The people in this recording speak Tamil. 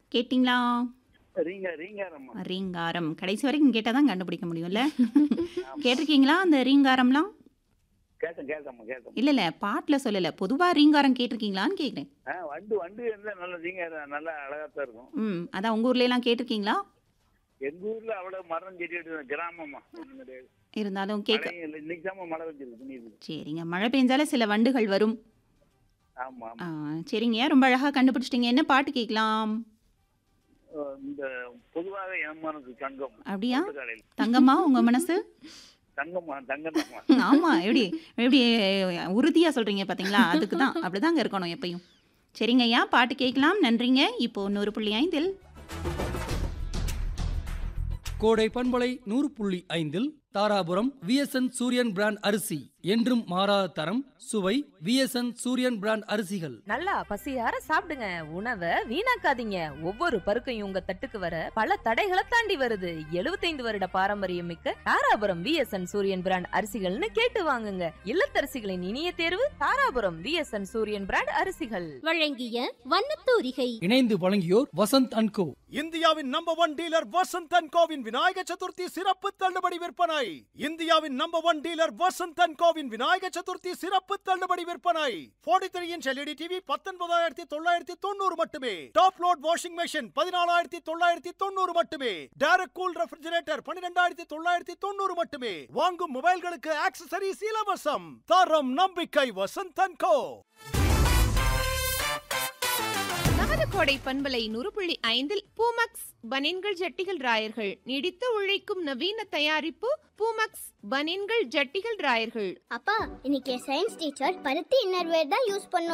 கேட்டிங்களா ரீங்க ரீங்காரம்மா ரீங்காரம் கடைசி வரைக்கும் கேட்டால் தான் கண்டுபிடிக்க முடியும்ல கேட்டிருக்கீங்களா அந்த ரீங்காரம்லாம் கேட்டேன் கேட்டேம்மா கேட்டேன் இல்லை இல்லை பாட்டில் சொல்லலை பொதுவாக ரீங்காரம் கேட்டிருக்கீங்களான்னு கேட்குறேன் ஆ வண்டு வண்டு இருந்தா நல்ல ரீங்காரம் நல்லா அழகா தான் இருக்கும் ம் அதான் உங்கள் ஊர்லலாம் கேட்டிருக்கீங்களா எங்க ஊர்ல அவ்வளவு மரம் செடி கிராமமா ஒண்ணும் கிடையாது இருந்தாலும் கேட்க மழையும் இல்லை. இன்னைக்கு தான் மழை வச்சிருக்கு துணியுது சரிங்க மழை பெஞ்சாலே சில வண்டுகள் வரும் ஆமா ஆ, ஆமா சரிங்க ரொம்ப அழகாக கண்டுபிடிச்சிட்டிங்க என்ன பாட்டு கேட்கலாம் அஹ் இந்த பொதுவாக என் மனசு தங்கம் அப்படியா காலையில் தங்கம்மா உங்கள் மனசு தங்கம்மா தங்கம் தாம்மா ஆமா எப்படி எப்படி உறுதியா சொல்றீங்க பாத்தீங்களா அதுக்கு தான் அப்படிதாங்க இருக்கணும் எப்பயும் சரிங்க ஐயா பாட்டு கேட்கலாம் நன்றிங்க இப்போ நூறு புள்ளி ஐந்தில் கோடை பண்பலை நூறு புள்ளி ஐந்தில் தாராபுரம் விஎஸ்என் சூரியன் பிராண்ட் அரிசி என்றும் மாறாத தரம் சுவை விஎஸ்என் சூரியன் பிராண்ட் அரிசிகள் நல்லா பசியார சாப்பிடுங்க உணவை வீணாக்காதீங்க ஒவ்வொரு பருக்கையும் உங்க தட்டுக்கு வர பல தடைகளை தாண்டி வருது 75 வருட பாரம்பரியம் மிக்க தாராபுரம் விஎஸ்என் சூரியன் பிராண்ட் அரிசிகள்னு கேட்டு வாங்குங்க இல்லத்தரசிகளின் இனிய தேர்வு தாராபுரம் விஎஸ்என் சூரியன் பிராண்ட் அரிசிகள் வழங்கிய வண்ணத்தூரிகை இணைந்து வழங்கியோர் வசந்த் அண்ட் கோ இந்தியாவின் number one dealer Vasanth and கோவின் விநாயக சதுர்த்தி சிறப்பு தள்ளுபடி விற்பனை இந்தியாவின் number one dealer Vasanth and கோவின் விநாயக சதுர்த்தி சிறப்பு தள்ளுபடி விற்பனை 43 த்ரீ இன்ச் எல்இடி டிவி பத்தொன்பதாயிரத்தி தொள்ளாயிரத்தி தொண்ணூறு மட்டுமே டாப் லோட் வாஷிங் மெஷின் பதினாலாயிரத்தி தொள்ளாயிரத்தி தொண்ணூறு மட்டுமே டேரக்ட் கூல் ரெஃப்ரிஜரேட்டர் பன்னிரெண்டாயிரத்தி தொள்ளாயிரத்தி தொண்ணூறு மட்டுமே வாங்கும் மொபைல்களுக்கு ஆக்சசரிஸ் இலவசம் தரம் நம்பிக்கை வசந்த் அண்ட் கோ நமது கோடை பண்பலை நூறு புள்ளி ஐந்தில் பூமக்ஸ் பனின்கள் ஜட்டிகள் ராயர்கள் நீடித்து உழைக்கும் நவீன தயாரிப்பு பூமக்ஸ் பனின்கள் ஜட்டிகள் ராயர்கள் அப்பா இன்னைக்கு சயின்ஸ் டீச்சர் பருத்தி இன்னர்வேர் தான் யூஸ் பண்ணோம்